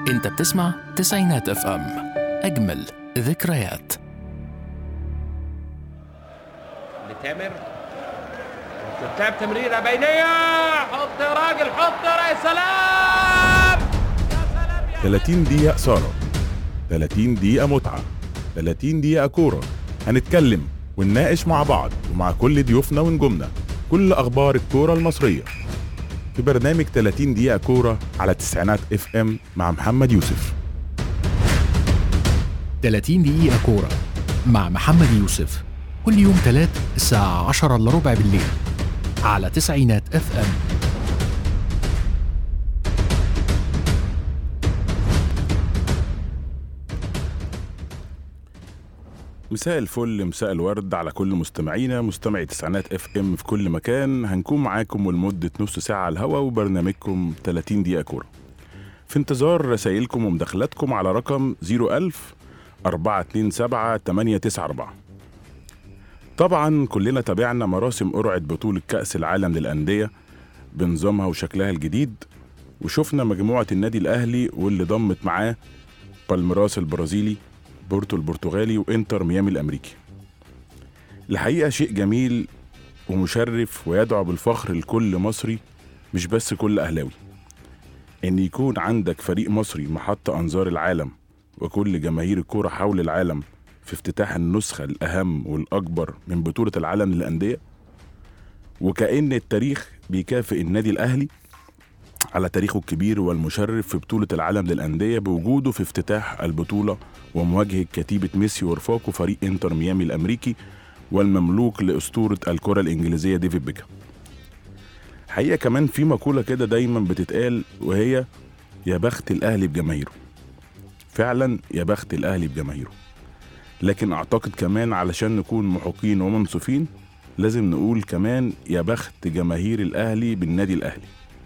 انت بتسمع تسعينات اف ام اجمل ذكريات لتامر بتلعب تمريرة بينية حط يا راجل حط يا سلام يا سلام يا 30 دقيقة إثارة 30 دقيقة متعة 30 دقيقة كورة هنتكلم ونناقش مع بعض ومع كل ضيوفنا ونجومنا كل أخبار الكورة المصرية في برنامج 30 دقيقة كورة على تسعينات اف ام مع محمد يوسف 30 دقيقة كورة مع محمد يوسف كل يوم تلات الساعة 10 الا ربع بالليل على تسعينات اف ام مساء الفل مساء الورد على كل مستمعينا مستمعي تسعينات اف ام في كل مكان هنكون معاكم لمدة نص ساعة على الهوا وبرنامجكم 30 دقيقة كورة في انتظار رسائلكم ومداخلاتكم على رقم 01000 427 894 طبعا كلنا تابعنا مراسم قرعة بطولة كأس العالم للأندية بنظامها وشكلها الجديد وشفنا مجموعة النادي الأهلي واللي ضمت معاه بالميراس البرازيلي بورتو البرتغالي وانتر ميامي الامريكي الحقيقه شيء جميل ومشرف ويدعو بالفخر لكل مصري مش بس كل اهلاوي ان يكون عندك فريق مصري محط انظار العالم وكل جماهير الكوره حول العالم في افتتاح النسخه الاهم والاكبر من بطوله العالم للانديه وكأن التاريخ بيكافئ النادي الاهلي على تاريخه الكبير والمشرف في بطولة العالم للأندية بوجوده في افتتاح البطولة ومواجهة كتيبة ميسي ورفاقه فريق انتر ميامي الأمريكي والمملوك لأسطورة الكرة الإنجليزية ديفيد بيكهام. حقيقة كمان في مقولة كده دايما بتتقال وهي يا بخت الأهلي بجماهيره. فعلا يا بخت الأهلي بجماهيره. لكن أعتقد كمان علشان نكون محقين ومنصفين لازم نقول كمان يا بخت جماهير الأهلي بالنادي الأهلي.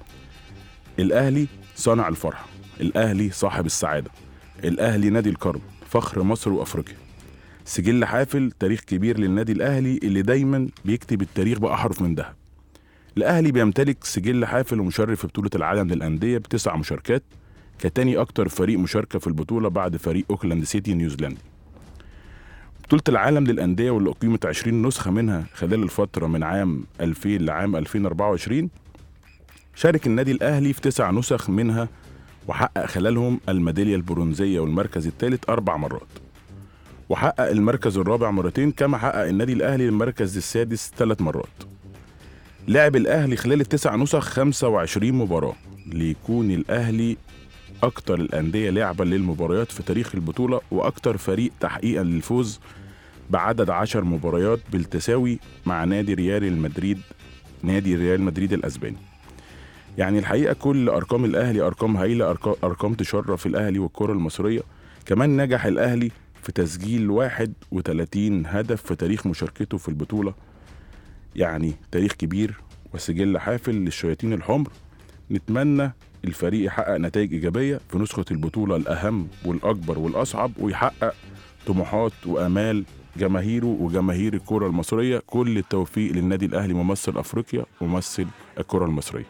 الأهلي صانع الفرحة الأهلي صاحب السعادة الأهلي نادي القرن فخر مصر وأفريقيا سجل حافل تاريخ كبير للنادي الأهلي اللي دايما بيكتب التاريخ بأحرف من ذهب الأهلي بيمتلك سجل حافل ومشرف في بطولة العالم للأندية بتسع مشاركات كتاني أكتر فريق مشاركة في البطولة بعد فريق أوكلاند سيتي نيوزيلندي بطولة العالم للأندية واللي أقيمت 20 نسخة منها خلال الفترة من عام 2000 لعام 2024 شارك النادي الأهلي في تسع نسخ منها وحقق خلالهم الميدالية البرونزية والمركز الثالث أربع مرات وحقق المركز الرابع مرتين كما حقق النادي الأهلي المركز السادس ثلاث مرات لعب الأهلي خلال التسع نسخ 25 مباراة ليكون الأهلي أكتر الأندية لعبا للمباريات في تاريخ البطولة وأكتر فريق تحقيقا للفوز بعدد عشر مباريات بالتساوي مع نادي ريال مدريد نادي ريال مدريد الأسباني يعني الحقيقه كل ارقام الاهلي ارقام هايله أرقا- ارقام تشرف الاهلي والكره المصريه كمان نجح الاهلي في تسجيل 31 هدف في تاريخ مشاركته في البطوله يعني تاريخ كبير وسجل حافل للشياطين الحمر نتمنى الفريق يحقق نتائج ايجابيه في نسخه البطوله الاهم والاكبر والاصعب ويحقق طموحات وامال جماهيره وجماهير الكره المصريه كل التوفيق للنادي الاهلي ممثل افريقيا وممثل الكره المصريه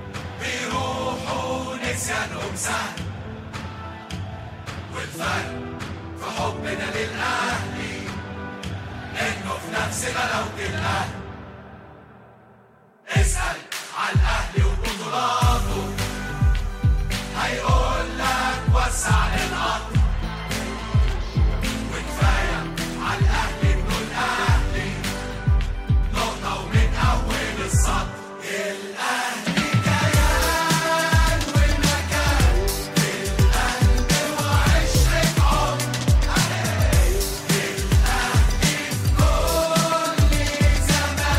بيروحوا نسيانهم سهل والفرق في حبنا للأهلي إنه في نفس غلاوة الأهل اسأل على الأهلي وبطولاته هيقول لك وسع للقطر وكفاية على الأهلي إنه الأهلي نقطة ومن أول السطر الأهلي كيان والمكان القلب وعشرة عمر الأهلي في كل زمان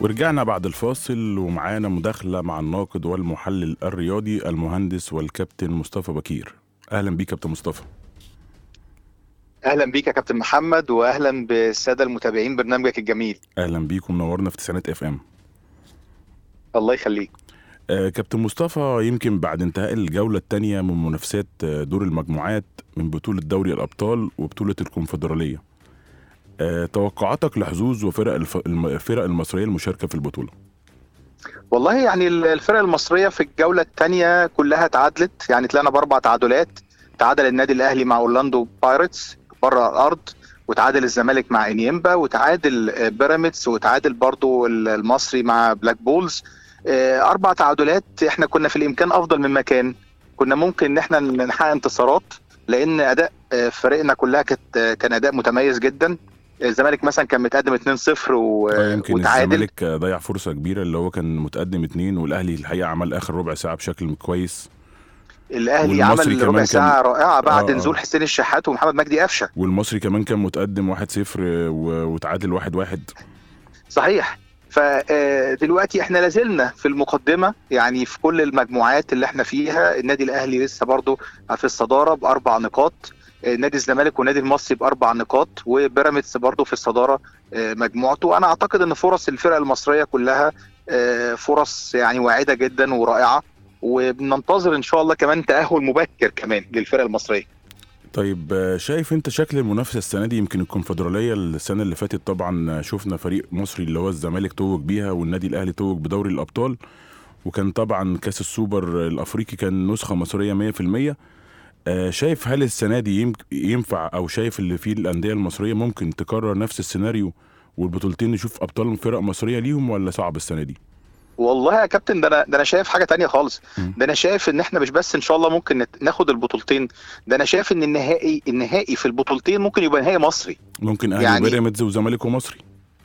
ورجعنا بعد الفاصل ومعانا مداخلة مع الناقد والمحلل الرياضي المهندس والكابتن مصطفى بكير أهلا بيك كابتن مصطفى اهلا بيك يا كابتن محمد واهلا بالساده المتابعين برنامجك الجميل أهلا بيك ومنورنا في تسعينات اف ام الله يخليك آه كابتن مصطفى يمكن بعد انتهاء الجولة الثانية من منافسات آه، دور المجموعات من بطولة دوري الأبطال وبطولة الكونفدرالية آه توقعاتك لحظوظ وفرق الف... الم- الفرق المصرية المشاركة في البطولة والله يعني ال- الفرق المصريه في الجوله الثانيه كلها تعادلت يعني طلعنا باربع تعادلات تعادل النادي الاهلي مع اورلاندو بايرتس بره الارض وتعادل الزمالك مع انيمبا وتعادل آه، بيراميدز وتعادل برضو ال- المصري مع بلاك بولز آه، اربع تعادلات احنا كنا في الامكان افضل من مكان كنا ممكن ان احنا نحقق انتصارات لان اداء آه، فريقنا كلها كانت آه، كان اداء متميز جدا الزمالك مثلا كان متقدم 2-0 و- آه يمكن وتعادل الزمالك آه، ضيع فرصة كبيرة اللي هو كان متقدم اتنين والأهلي الحقيقة عمل آخر ربع ساعة بشكل كويس الاهلي والمصري عمل كمان ربع كان- ساعه رائعه بعد آه، آه. نزول حسين الشحات ومحمد مجدي قفشه والمصري كمان كان متقدم 1-0 آه، و- وتعادل 1-1 صحيح فدلوقتي احنا لازلنا في المقدمه يعني في كل المجموعات اللي احنا فيها النادي الاهلي لسه برضه في الصداره باربع نقاط آه، نادي الزمالك والنادي المصري باربع نقاط وبيراميدز برضه في الصداره آه، مجموعته انا اعتقد ان فرص الفرق المصريه كلها آه، فرص يعني واعده جدا ورائعه وبننتظر ان شاء الله كمان تاهل مبكر كمان للفرق المصريه طيب آه، شايف انت شكل المنافسه السنه دي يمكن الكونفدراليه السنه اللي فاتت طبعا آه، شفنا فريق مصري اللي هو الزمالك توج بيها والنادي الاهلي توج بدوري الابطال وكان طبعا كاس السوبر الافريقي كان نسخه مصريه 100% آه، شايف هل السنه دي يمك- ينفع او شايف اللي فيه الانديه المصريه ممكن تكرر نفس السيناريو والبطولتين نشوف ابطال فرق مصريه ليهم ولا صعب السنه دي؟ والله يا كابتن ده انا ده انا شايف حاجه تانية خالص مم. ده انا شايف ان احنا مش بس ان شاء الله ممكن نت- ناخد البطولتين ده انا شايف ان النهائي النهائي في البطولتين ممكن يبقى نهائي مصري ممكن اهلي يعني- وبيراميدز وزمالك ومصري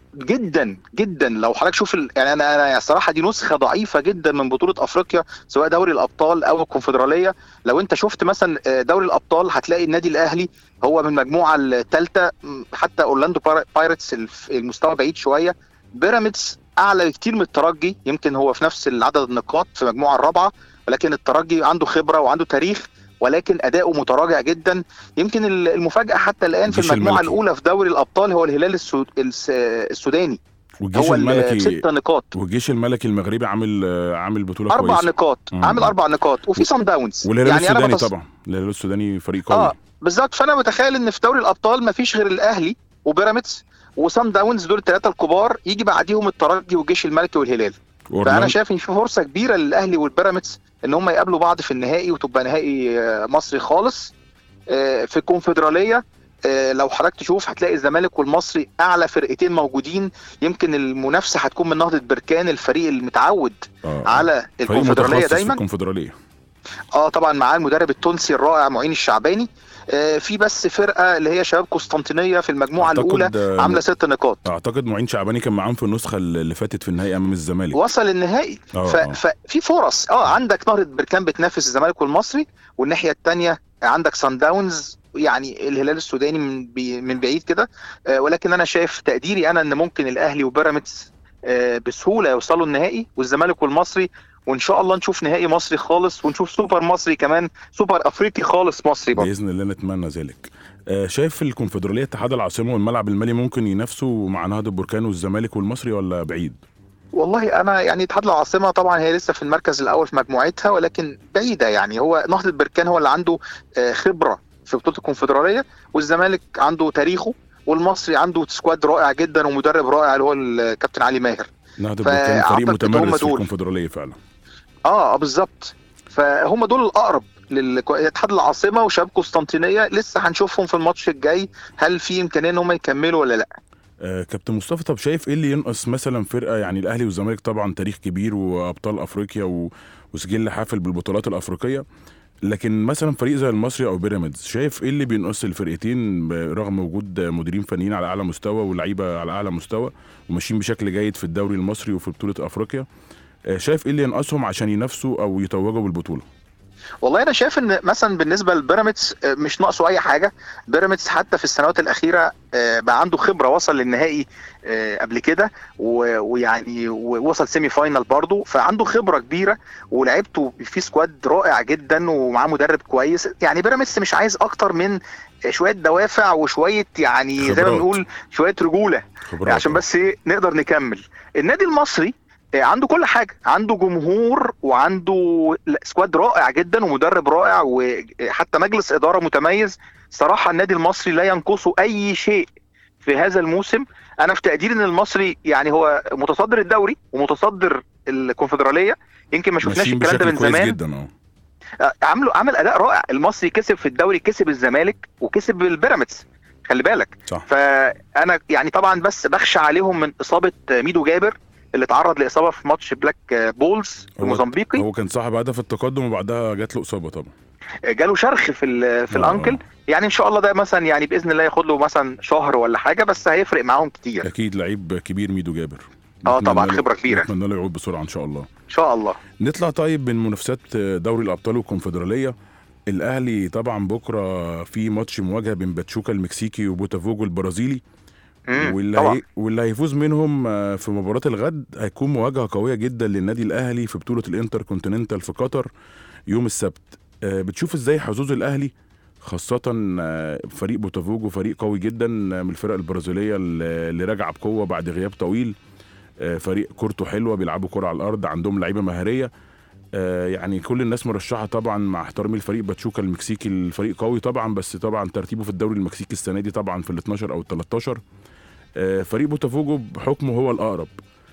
جدا جدا لو حضرتك شوف ال... يعني انا انا الصراحه دي نسخه ضعيفه جدا من بطوله افريقيا سواء دوري الابطال او الكونفدراليه لو انت شفت مثلا آه، دوري الابطال هتلاقي النادي الاهلي هو من المجموعه الثالثه حتى اورلاندو باير- بايرتس الف- المستوى بعيد شويه بيراميدز اعلى بكتير من الترجي يمكن هو في نفس العدد النقاط في المجموعه الرابعه ولكن الترجي عنده خبره وعنده تاريخ ولكن اداؤه متراجع جدا يمكن ال- المفاجاه حتى الان في الجيش المجموعه الملكي. الاولى في دوري الابطال هو الهلال السود... الس... السوداني والجيش هو ال- الملكي ست نقاط والجيش الملكي المغربي عامل آه، عامل بطوله اربع كويسه نقاط مم. عامل اربع نقاط وفي سان داونز والهلال يعني انا السوداني بتص... طبعا الهلال السوداني فريق قوي اه بالظبط فانا متخيل ان في دوري الابطال ما فيش غير الاهلي وبيراميدز وسان داونز دول الثلاثه الكبار يجي بعديهم الترجي والجيش الملكي والهلال فانا وأورلاندو- شايف ان في فرصه كبيره للاهلي والبيراميدز ان هم يقابلوا بعض في النهائي وتبقى نهائي آه، مصري خالص آه، في الكونفدراليه آه، لو حضرتك تشوف هتلاقي الزمالك والمصري اعلى فرقتين موجودين يمكن المنافسه هتكون من نهضه بركان الفريق المتعود آه. على فريق الكونفدراليه متخصص في دايما الكونفدراليه اه طبعا معاه المدرب التونسي الرائع معين الشعباني آه في بس فرقه اللي هي شباب قسطنطينيه في المجموعه أعتقد، الاولى آه، عامله ست نقاط اعتقد معين شعباني كان معاهم في النسخه اللي فاتت في النهائي امام الزمالك وصل النهائي آه، ف... آه. ففي فرص اه عندك نهضه بركان بتنافس الزمالك والمصري والناحيه الثانيه عندك سان داونز يعني الهلال السوداني من, بي... من بعيد كده آه ولكن انا شايف تقديري انا ان ممكن الاهلي وبيراميدز آه بسهوله يوصلوا النهائي والزمالك والمصري وان شاء الله نشوف نهائي مصري خالص ونشوف سوبر مصري كمان سوبر افريقي خالص مصري برضه باذن الله نتمنى ذلك آه، شايف في الكونفدراليه اتحاد العاصمه والملعب المالي ممكن ينافسوا مع نهضه بركان والزمالك والمصري ولا بعيد والله انا يعني اتحاد العاصمه طبعا هي لسه في المركز الاول في مجموعتها ولكن بعيده يعني هو نهضه بركان هو اللي عنده آه، خبره في بطوله الكونفدراليه والزمالك عنده تاريخه والمصري عنده سكواد رائع جدا ومدرب رائع اللي هو الكابتن علي ماهر نهضه بركان فريق فأعتقد هم متمرس في دول. الكونفدراليه فعلا اه آه، بالظبط فهم دول الاقرب لاتحاد العاصمه وشباب قسطنطينيه لسه هنشوفهم في الماتش الجاي هل في امكانيه ان هم يكملوا ولا لا آه، كابتن مصطفى طب شايف ايه اللي ينقص مثلا فرقه يعني الاهلي والزمالك طبعا تاريخ كبير وابطال افريقيا و... وسجل حافل بالبطولات الافريقيه لكن مثلا فريق زي المصري او بيراميدز شايف ايه اللي بينقص الفرقتين رغم وجود مديرين فنيين على اعلى مستوى ولاعيبه على اعلى مستوى وماشيين بشكل جيد في الدوري المصري وفي بطوله افريقيا آه، شايف ايه اللي ينقصهم عشان ينافسوا او يتوجوا بالبطوله والله انا شايف ان مثلا بالنسبه لبيراميدز آه، مش ناقصه اي حاجه بيراميدز حتى في السنوات الاخيره آه، بقى عنده خبره وصل للنهائي آه، قبل كده و- ويعني ووصل سيمي فاينال برضه فعنده خبره كبيره ولعبته في سكواد رائع جدا ومعاه مدرب كويس يعني بيراميدز مش عايز اكتر من شويه دوافع وشويه يعني زي ما خبرات. بنقول شويه رجوله خبرات عشان بس ايه نقدر نكمل النادي المصري آه، عنده كل حاجه عنده جمهور وعنده لا، سكواد رائع جدا ومدرب رائع وحتى مجلس اداره متميز صراحه النادي المصري لا ينقصه اي شيء في هذا الموسم انا في تقديري ان المصري يعني هو متصدر الدوري ومتصدر الكونفدراليه يمكن ما شفناش ماشيين الكلام ده بشكل من كويس زمان جدا اه آه، عملوا عمل اداء رائع المصري كسب في الدوري كسب الزمالك وكسب البيراميدز خلي بالك صح فانا يعني طبعا بس بخشى عليهم من اصابه ميدو جابر اللي اتعرض لاصابه في ماتش بلاك بولز هو- الموزمبيقي هو كان صاحب هدف التقدم وبعدها جات له اصابه طبعا جاله شرخ في ال- في آه. الانكل يعني ان شاء الله ده مثلا يعني باذن الله ياخد له مثلا شهر ولا حاجه بس هيفرق معاهم كتير اكيد لعيب كبير ميدو جابر اه نتمنى طبعا له- خبره كبيره نتمنى له يعود بسرعه ان شاء الله ان شاء الله نطلع طيب من منافسات دوري الابطال والكونفدراليه الاهلي طبعا بكره في ماتش مواجهه بين باتشوكا المكسيكي وبوتافوجو البرازيلي مم، واللي طبعا هي... واللي هيفوز منهم آه، في مباراه الغد هيكون مواجهه قويه جدا للنادي الاهلي في بطوله الانتر كونتيننتال في قطر يوم السبت آه، بتشوف ازاي حظوظ الاهلي خاصة آه، فريق بوتافوجو فريق قوي جدا آه، من الفرق البرازيلية اللي اللي راجعة بقوة بعد غياب طويل آه، فريق كورته حلوة بيلعبوا كرة على الأرض عندهم لعيبة مهارية آه، يعني كل الناس مرشحة طبعا مع احترامي الفريق باتشوكا المكسيكي الفريق قوي طبعا بس طبعا ترتيبه في الدوري المكسيكي السنة دي طبعا في ال 12 أو ال 13 آه، فريق بوتافوجو بحكمه هو الأقرب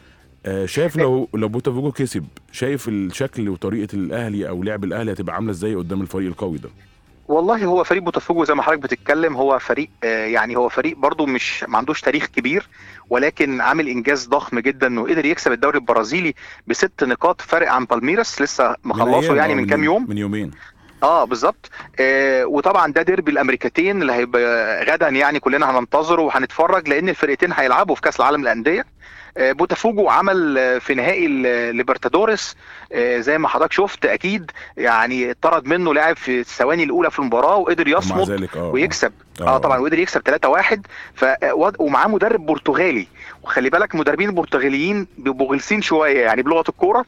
آه، شايف لو لو بوتافوجو كسب شايف الشكل وطريقة الأهلي أو لعب الأهلي هتبقى عاملة ازاي قدام الفريق القوي ده والله هو فريق بوتافوجو زي ما حضرتك بتتكلم هو فريق آه، يعني هو فريق برضو مش ما عندوش تاريخ كبير ولكن عامل انجاز ضخم جدا انه قدر يكسب الدوري البرازيلي بست نقاط فرق عن بالميراس لسه مخلصه أيام، يعني آه، من كام يوم من يومين اه بالظبط آه وطبعا ده ديربي الامريكتين اللي هيبقى غدا يعني كلنا هننتظره وهنتفرج لان الفرقتين هيلعبوا في كاس العالم للانديه آه بوتافوجو عمل آه، في نهائي الليبرتادوريس آه زي ما حضرتك شفت اكيد يعني اتطرد منه لاعب في الثواني الاولى في المباراه وقدر ومع يصمد ذلك اه ويكسب آه. اه طبعا وقدر يكسب 3-1 ف ومعاه مدرب برتغالي وخلي بالك المدربين البرتغاليين بيبقوا غلسين شويه يعني بلغه الكوره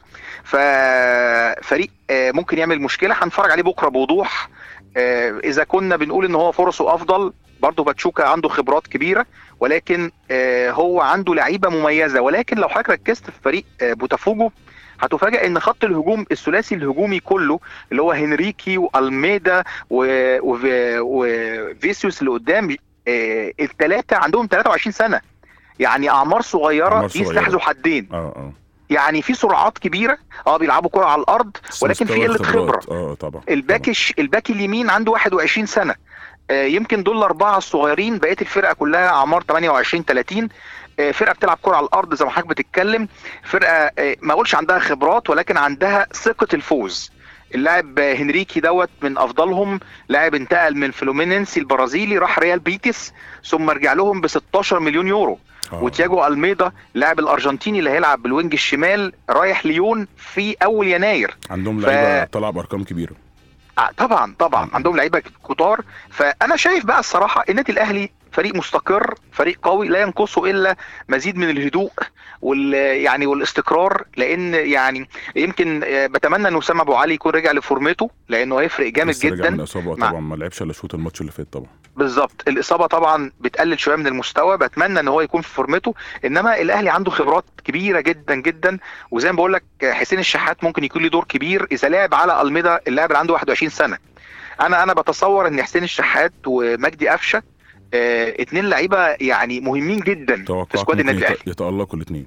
ففريق آه، ممكن يعمل مشكله هنتفرج عليه بكره بوضوح آه، اذا كنا بنقول ان هو فرصه افضل برضه باتشوكا عنده خبرات كبيره ولكن آه، هو عنده لعيبه مميزه ولكن لو حضرتك ركزت في فريق آه، بوتافوجو هتفاجئ ان خط الهجوم الثلاثي الهجومي كله اللي هو هنريكي والميدا و- وف- وفيسيوس اللي قدام الثلاثه عندهم 23 سنه يعني اعمار صغيره أعمار دي سلاح صغيرة. ذو حدين اه اه يعني في سرعات كبيره اه بيلعبوا كره على الارض بس ولكن في مستوى قله الخبرات، خبره اه طبعا الباك الش- الباك اليمين عنده 21 سنه آه، يمكن دول الاربعه الصغيرين بقيه الفرقه كلها اعمار 28 30 آه، فرقه بتلعب كره على الارض زي ما حضرتك بتتكلم فرقه آه، ما اقولش عندها خبرات ولكن عندها ثقه الفوز اللاعب آه، هنريكي دوت من افضلهم لاعب انتقل من فلومينينسي البرازيلي راح ريال بيتيس ثم رجع لهم ب 16 مليون يورو آه. وتياجو الميدا اللاعب الارجنتيني اللي هيلعب بالوينج الشمال رايح ليون في اول يناير عندهم ف- لعيبه طالعه بارقام كبيره آه، طبعا طبعا عندهم لعيبه كتار فانا شايف بقى الصراحه النادي الاهلي فريق مستقر فريق قوي لا ينقصه الا مزيد من الهدوء وال يعني والاستقرار لان يعني يمكن آه، بتمنى ان اسامه ابو علي يكون رجع لفورمته لانه هيفرق جامد لسه راجع من جدا اصابه مع- طبعا ما لعبش الا شوط الماتش اللي فات طبعا بالظبط الاصابه طبعا بتقلل شويه من المستوى بتمنى ان هو يكون في فورمته انما الاهلي عنده خبرات كبيره جدا جدا وزي ما بقول لك حسين الشحات ممكن يكون له دور كبير اذا لعب على الميدا اللاعب اللي عنده 21 سنه انا انا بتصور ان حسين الشحات ومجدي قفشه آه اتنين لعيبه يعني مهمين جدا في توقعات سكواد ممكن النادي يت- الاهلي يتالقوا الاثنين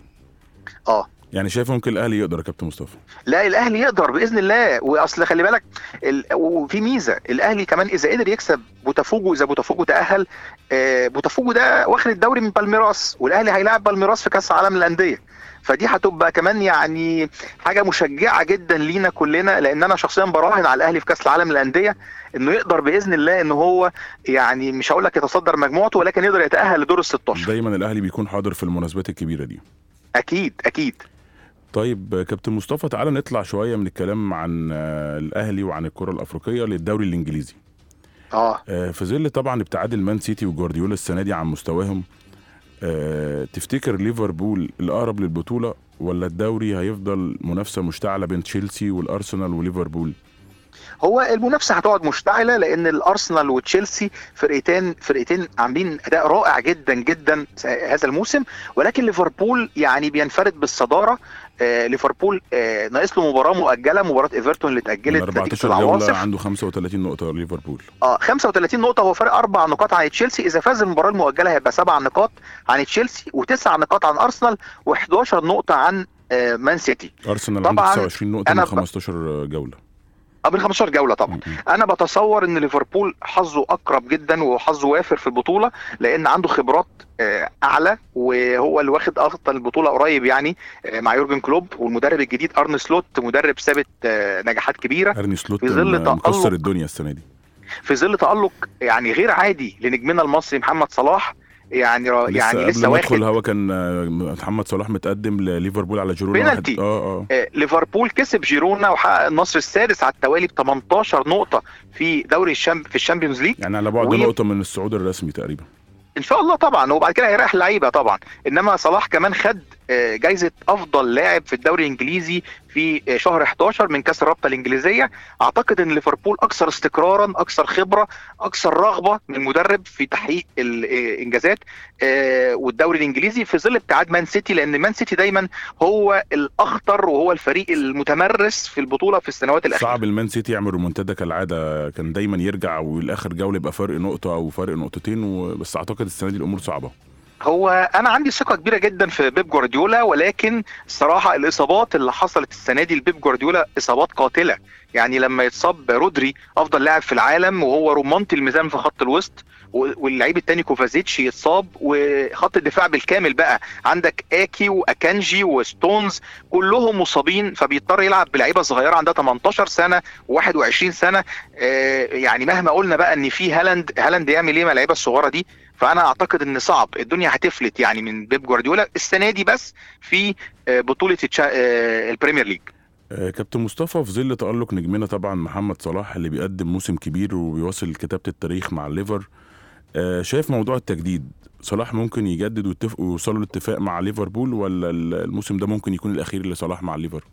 اه يعني شايف ممكن الاهلي يقدر يا كابتن مصطفى لا الاهلي يقدر باذن الله واصل خلي بالك ال... وفي ميزه الاهلي كمان اذا قدر يكسب بوتافوجو اذا بوتافوجو تاهل آه، بوتافوجو ده واخد الدوري من بالميراس والاهلي هيلاعب بالميراس في كاس العالم للانديه فدي هتبقى كمان يعني حاجه مشجعه جدا لينا كلنا لان انا شخصيا براهن على الاهلي في كاس العالم للانديه انه يقدر باذن الله ان هو يعني مش هقول لك يتصدر مجموعته ولكن يقدر يتاهل لدور ال 16 دايما الاهلي بيكون حاضر في المناسبات الكبيره دي اكيد اكيد طيب آه، كابتن مصطفى تعالى نطلع شويه من الكلام عن آه، الاهلي وعن الكره الافريقيه للدوري الانجليزي اه آه، في ظل طبعا ابتعاد المان سيتي وجوارديولا السنه دي عن مستواهم آه، تفتكر ليفربول الاقرب للبطوله ولا الدوري هيفضل منافسه مشتعله بين تشيلسي والارسنال وليفربول هو المنافسه هتقعد مشتعله لان الارسنال وتشيلسي فرقتين فرقتين عاملين اداء رائع جدا جدا هذا الموسم ولكن ليفربول يعني بينفرد بالصداره آه ليفربول آه ناقص له مباراه مؤجله مباراه ايفرتون اللي من اتاجلت نتيجه 14 جوله العواصف عنده 35 نقطه ليفربول اه 35 نقطة هو فرق أربع نقاط عن تشيلسي، إذا فاز المباراة المؤجلة هيبقى سبع نقاط عن تشيلسي وتسع نقاط عن أرسنال و11 نقطة عن آه مان سيتي. ارسنال عنده طبعاً 29 نقطه أنا من ب- 15 جوله قبل 15 جولة طبعا. م- م. انا بتصور ان ليفربول حظه اقرب جدا وحظه وافر في البطوله لان عنده خبرات آه، اعلى وهو اللي واخد افضل البطوله قريب يعني آه، مع يورجن كلوب والمدرب الجديد ارن سلوت مدرب ثابت آه، نجاحات كبيره ارني سلوت في ظل م- مكسر تألق. الدنيا السنه دي في ظل تالق يعني غير عادي لنجمنا المصري محمد صلاح يعني را- لسه يعني قبل لسه ما ادخل واخد الهوا كان آه، محمد صلاح متقدم لليفربول على جيرونا بينالتي. واحد- اه اه آه، ليفربول كسب جيرونا وحقق النصر السادس على التوالي ب 18 نقطه في دوري الشامب في الشامبيونز ليج يعني على بعد و- نقطه من الصعود الرسمي تقريبا ان شاء الله طبعا وبعد كده هيريح اللعيبه طبعا انما صلاح كمان خد آه، جايزه افضل لاعب في الدوري الانجليزي في آه، شهر 11 من كاس الرابطه الانجليزيه اعتقد ان ليفربول اكثر استقرارا اكثر خبره اكثر رغبه من المدرب في تحقيق الانجازات آه، والدوري الانجليزي في ظل ابتعاد مان سيتي لان مان سيتي دايما هو الاخطر وهو الفريق المتمرس في البطوله في السنوات الاخيره صعب المان سيتي يعمل رومنتادا كالعاده كان دايما يرجع والاخر جوله يبقى فرق نقطه او فرق نقطتين و... بس اعتقد السنه دي الامور صعبه هو انا عندي ثقه كبيره جدا في بيب جوارديولا ولكن الصراحه الاصابات اللي حصلت السنه دي لبيب جوارديولا اصابات قاتله يعني لما يتصاب رودري افضل لاعب في العالم وهو رمانة الميزان في خط الوسط و- واللعيب التاني كوفازيتش يتصاب وخط الدفاع بالكامل بقى عندك اكي واكانجي وستونز كلهم مصابين فبيضطر يلعب بلعيبه صغيره عندها 18 سنه و21 سنه آه، يعني مهما قلنا بقى ان في هالاند هالاند يعمل ايه مع اللعيبه الصغيره دي فانا اعتقد ان صعب الدنيا هتفلت يعني من بيب جوارديولا السنه دي بس في آه، بطوله التشا- آه، البريمير ليج آه، كابتن مصطفى في ظل تألق نجمنا طبعا محمد صلاح اللي بيقدم موسم كبير وبيواصل كتابة التاريخ مع الليفر آه، شايف موضوع التجديد صلاح ممكن يجدد ويتفقوا ويوصلوا لاتفاق مع ليفربول ولا الموسم ده ممكن يكون الاخير لصلاح مع الليفر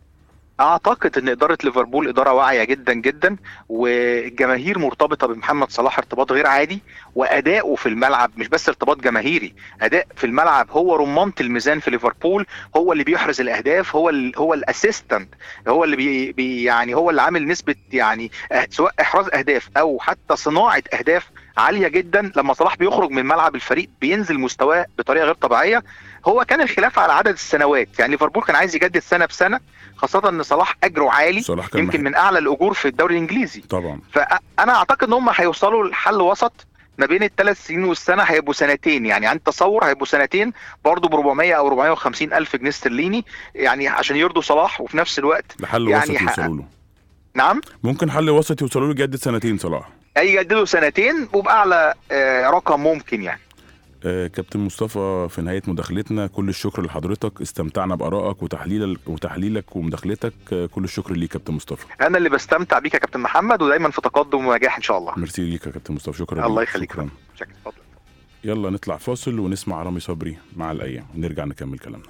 اعتقد ان اداره ليفربول اداره واعيه جدا جدا والجماهير مرتبطه بمحمد صلاح ارتباط غير عادي واداؤه في الملعب مش بس ارتباط جماهيري اداء في الملعب هو رمانة الميزان في ليفربول هو اللي بيحرز الاهداف هو ال هو الاسيستنت هو اللي بي بي يعني هو اللي عامل نسبه يعني اه- سواء احراز اهداف او حتى صناعه اهداف عاليه جدا لما صلاح بيخرج من ملعب الفريق بينزل مستواه بطريقه غير طبيعيه هو كان الخلاف على عدد السنوات يعني ليفربول كان عايز يجدد سنه بسنه خاصه ان صلاح اجره عالي صلاح كان يمكن محب. من اعلى الاجور في الدوري الانجليزي طبعا فانا اعتقد ان هم هيوصلوا لحل وسط ما بين الثلاث سنين والسنه هيبقوا سنتين يعني عن تصور هيبقوا سنتين برضه ب 400 او 450 الف جنيه استرليني يعني عشان يرضوا صلاح وفي نفس الوقت لحل يعني وسط ح- يوصلوا له نعم ممكن حل وسط يوصلوا له يجدد سنتين صلاح يجددوا سنتين وباعلى آه، رقم ممكن يعني آه، كابتن مصطفى في نهاية مداخلتنا كل الشكر لحضرتك استمتعنا بآرائك وتحليلك وتحليلك ومداخلتك آه، كل الشكر ليك كابتن مصطفى انا اللي بستمتع بيك يا كابتن محمد ودايما في تقدم ونجاح ان شاء الله ميرسي ليك يا كابتن مصطفى شكرا الله ليك. يخليك شكرا شكرا اتفضل يلا نطلع فاصل ونسمع رامي صبري مع الأيام ونرجع نكمل كلامنا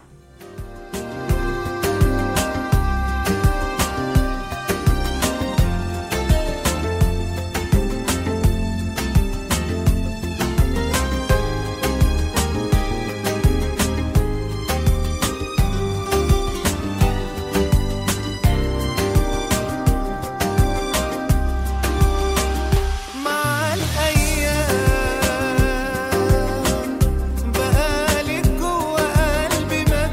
مع الأيام بقالك جوا قلبي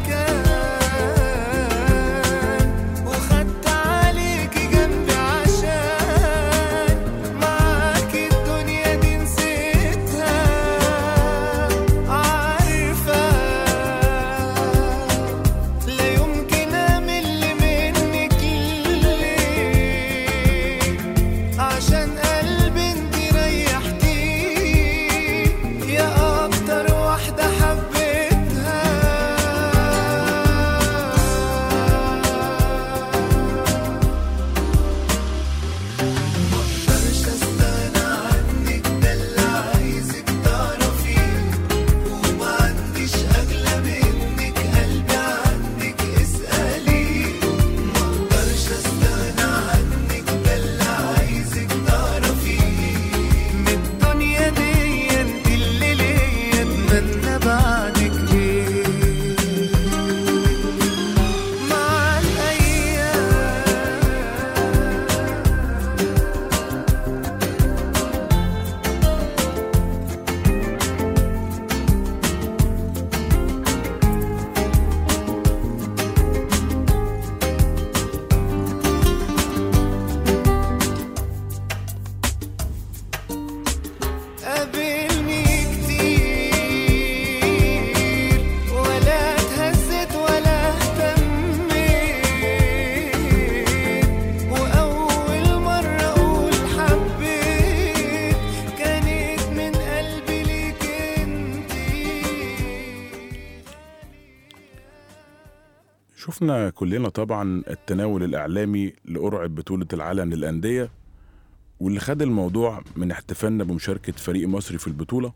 شفنا كلنا طبعا التناول الإعلامي لقرعة بطولة العالم للأندية واللي خد الموضوع من احتفالنا بمشاركة فريق مصري في البطولة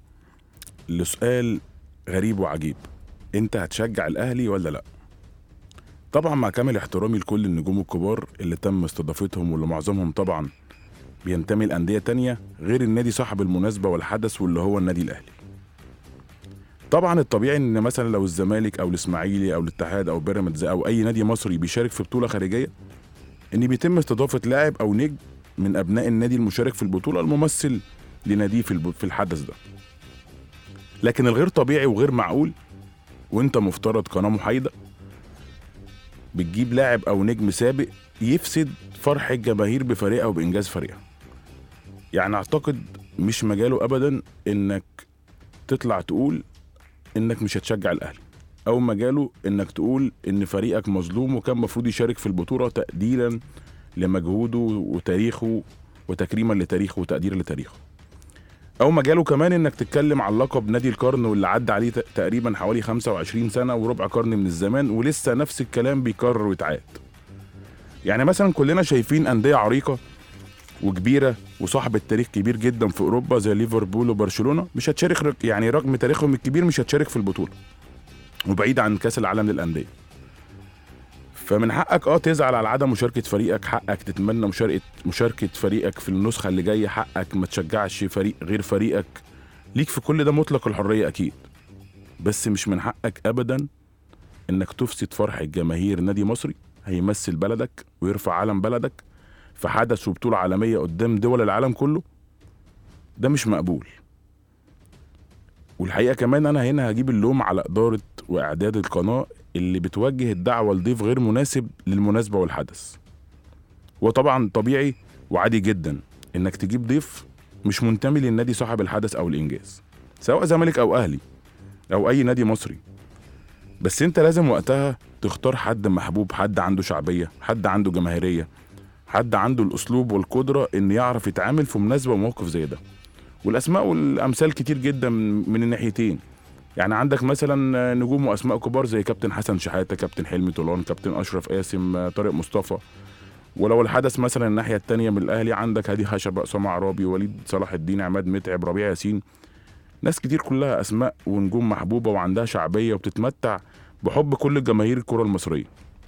لسؤال غريب وعجيب انت هتشجع الأهلي ولا لأ؟ طبعا مع كامل احترامي لكل النجوم الكبار اللي تم استضافتهم واللي معظمهم طبعا بينتمي لأندية تانية غير النادي صاحب المناسبة والحدث واللي هو النادي الأهلي طبعا الطبيعي ان مثلا لو الزمالك او الاسماعيلي او الاتحاد او بيراميدز او اي نادي مصري بيشارك في بطوله خارجيه ان بيتم استضافه لاعب او نجم من ابناء النادي المشارك في البطوله الممثل لناديه في الب- في الحدث ده لكن الغير طبيعي وغير معقول وانت مفترض قناه محايده بتجيب لاعب او نجم سابق يفسد فرح الجماهير بفريقه وبانجاز فريقها يعني اعتقد مش مجاله ابدا انك تطلع تقول انك مش هتشجع الاهلي او مجاله انك تقول ان فريقك مظلوم وكان المفروض يشارك في البطوله تقديرا لمجهوده وتاريخه وتكريما لتاريخه وتقديرا لتاريخه او مجاله كمان انك تتكلم عن لقب نادي القرن واللي عدى عليه ت- تقريبا حوالي 25 سنه وربع قرن من الزمان ولسه نفس الكلام بيكرر ويتعاد يعني مثلا كلنا شايفين انديه عريقه وكبيره وصاحبه تاريخ كبير جدا في اوروبا زي ليفربول وبرشلونه مش هتشارك رق- يعني رغم تاريخهم الكبير مش هتشارك في البطوله وبعيد عن كاس العالم للانديه فمن حقك اه تزعل على عدم مشاركه فريقك حقك تتمنى مشاركه مشاركه فريقك في النسخه اللي جايه حقك ما تشجعش فريق غير فريقك ليك في كل ده مطلق الحريه اكيد بس مش من حقك ابدا انك تفسد فرح الجماهير نادي مصري هيمثل بلدك ويرفع علم بلدك في حدث وبطوله عالميه قدام دول العالم كله ده مش مقبول والحقيقه كمان انا هنا هجيب اللوم على اداره واعداد القناه اللي بتوجه الدعوه لضيف غير مناسب للمناسبه والحدث وطبعا طبيعي وعادي جدا انك تجيب ضيف مش منتمي للنادي صاحب الحدث او الانجاز سواء زمالك او اهلي او اي نادي مصري بس انت لازم وقتها تختار حد محبوب حد عنده شعبيه حد عنده جماهيريه حد عنده الاسلوب والقدره ان يعرف يتعامل في مناسبه وموقف زي ده والاسماء والامثال كتير جدا من من الناحيتين يعني عندك مثلا نجوم واسماء كبار زي كابتن حسن شحاته كابتن حلمي طولان كابتن اشرف قاسم طارق مصطفى ولو الحدث مثلا الناحيه التانية من الاهلي عندك هادي خشب اسامه عرابي وليد صلاح الدين عماد متعب ربيع ياسين ناس كتير كلها اسماء ونجوم محبوبه وعندها شعبيه وبتتمتع بحب كل جماهير الكره المصريه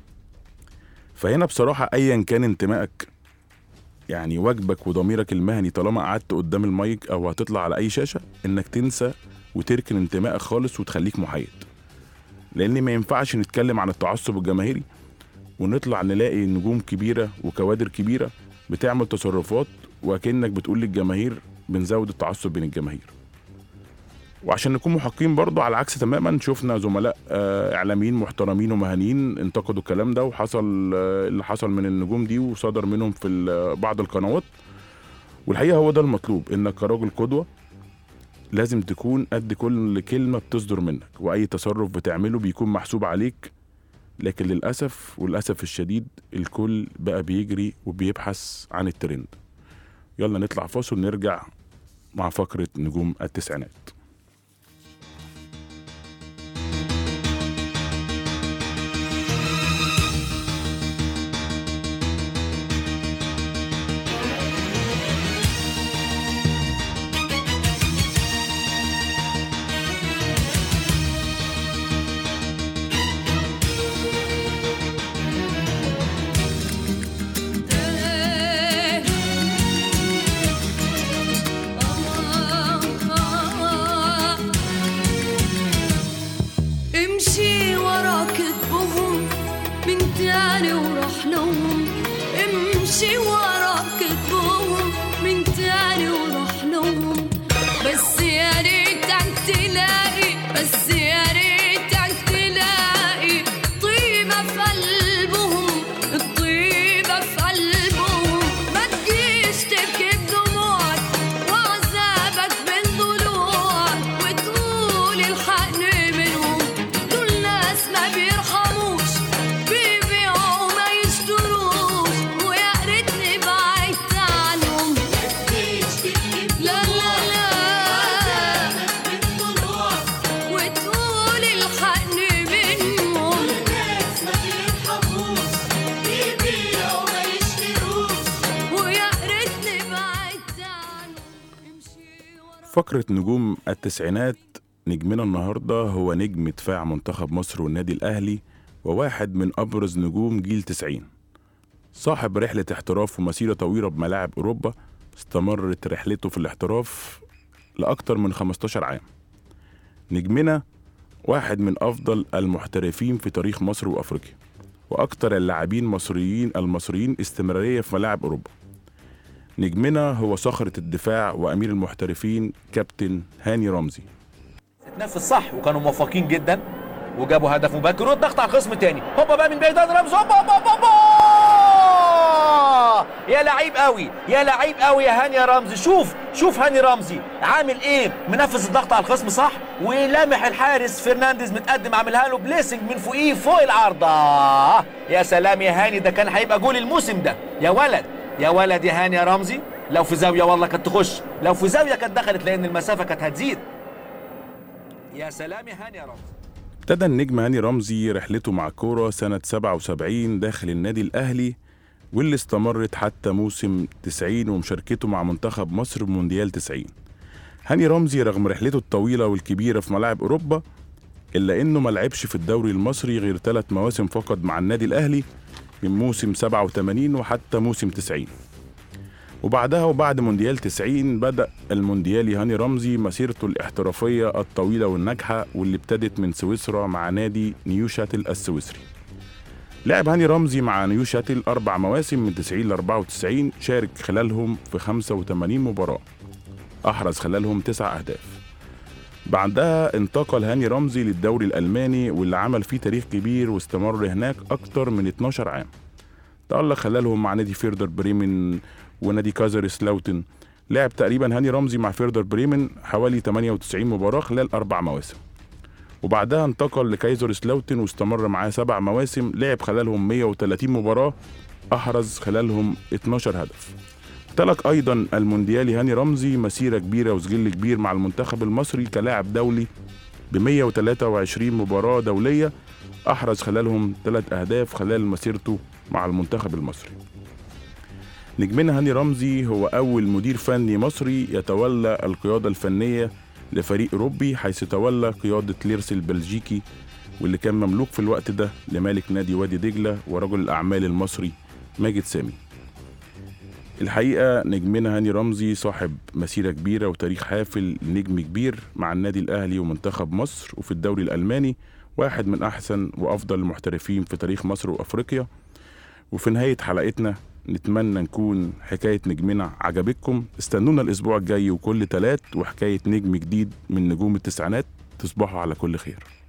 فهنا بصراحه ايا كان انتمائك يعني واجبك وضميرك المهني طالما قعدت قدام المايك او هتطلع على اي شاشه انك تنسى وتركن انتمائك خالص وتخليك محايد لان ما ينفعش نتكلم عن التعصب الجماهيري ونطلع نلاقي نجوم كبيره وكوادر كبيره بتعمل تصرفات وكأنك بتقول للجماهير بنزود التعصب بين الجماهير وعشان نكون محقين برضه على العكس تماما شفنا زملاء آه، اعلاميين محترمين ومهنيين انتقدوا الكلام ده وحصل آه، اللي حصل من النجوم دي وصدر منهم في ال- بعض القنوات والحقيقه هو ده المطلوب انك كراجل قدوه لازم تكون قد كل كلمه بتصدر منك واي تصرف بتعمله بيكون محسوب عليك لكن للاسف وللاسف الشديد الكل بقى بيجري وبيبحث عن الترند يلا نطلع فاصل نرجع مع فقره نجوم التسعينات آه فقرة نجوم التسعينات نجمنا النهاردة هو نجم دفاع منتخب مصر والنادي الأهلي وواحد من أبرز نجوم جيل 90 صاحب رحلة احتراف ومسيرة طويلة بملاعب أوروبا استمرت رحلته في الاحتراف لأكثر من 15 عام نجمنا واحد من أفضل المحترفين في تاريخ مصر وأفريقيا وأكثر اللاعبين المصريين المصريين استمرارية في ملاعب أوروبا نجمنا هو صخرة الدفاع وأمير المحترفين كابتن هاني رمزي اتنفذ صح وكانوا موفقين جدا وجابوا هدف مبكر والضغط على الخصم تاني هوبا بقى من بعيد هاني رمزي هوبا هوبا هوبا هوبا يا لعيب قوي يا لعيب قوي يا هاني يا رمزي شوف شوف هاني رمزي عامل ايه منفذ الضغط على الخصم صح ولامح الحارس فرنانديز متقدم عاملها له بليسنج من فوقيه فوق العارضه يا سلام يا هاني ده كان هيبقى جول الموسم ده يا ولد يا ولد يا هاني يا رمزي لو في زاويه والله كانت تخش لو في زاويه كانت دخلت لان المسافه كانت هتزيد يا سلام يا هاني يا رمزي ابتدى النجم هاني رمزي رحلته مع الكورة سنة 77 داخل النادي الأهلي واللي استمرت حتى موسم 90 ومشاركته مع منتخب مصر بمونديال 90 هاني رمزي رغم رحلته الطويلة والكبيرة في ملاعب أوروبا إلا إنه ما لعبش في الدوري المصري غير ثلاث مواسم فقط مع النادي الأهلي من موسم 87 وحتى موسم 90 وبعدها وبعد مونديال 90 بدأ المونديالي هاني رمزي مسيرته الاحترافية الطويلة والناجحة واللي ابتدت من سويسرا مع نادي نيو شاتل السويسري لعب هاني رمزي مع نيو شاتل أربع مواسم من 90 ل 94 شارك خلالهم في 85 مباراة أحرز خلالهم تسع أهداف بعدها انتقل هاني رمزي للدوري الألماني واللي عمل فيه تاريخ كبير واستمر هناك أكتر من 12 عام تألق خلالهم مع نادي فيردر بريمن ونادي كازر سلاوتن لعب تقريبا هاني رمزي مع فيردر بريمن حوالي 98 مباراة خلال أربع مواسم وبعدها انتقل لكايزر سلاوتن واستمر معاه سبع مواسم لعب خلالهم 130 مباراة أحرز خلالهم 12 هدف امتلك أيضا المونديالي هاني رمزي مسيرة كبيرة وسجل كبير مع المنتخب المصري كلاعب دولي ب 123 مباراة دولية أحرز خلالهم ثلاث أهداف خلال مسيرته مع المنتخب المصري نجمنا هاني رمزي هو أول مدير فني مصري يتولى القيادة الفنية لفريق أوروبي حيث تولى قيادة ليرس البلجيكي واللي كان مملوك في الوقت ده لمالك نادي وادي دجلة ورجل الأعمال المصري ماجد سامي الحقيقة نجمنا هاني رمزي صاحب مسيرة كبيرة وتاريخ حافل نجم كبير مع النادي الأهلي ومنتخب مصر وفي الدوري الألماني واحد من أحسن وأفضل المحترفين في تاريخ مصر وأفريقيا وفي نهاية حلقتنا نتمنى نكون حكاية نجمنا عجبتكم استنونا الأسبوع الجاي وكل تلات وحكاية نجم جديد من نجوم التسعينات تصبحوا على كل خير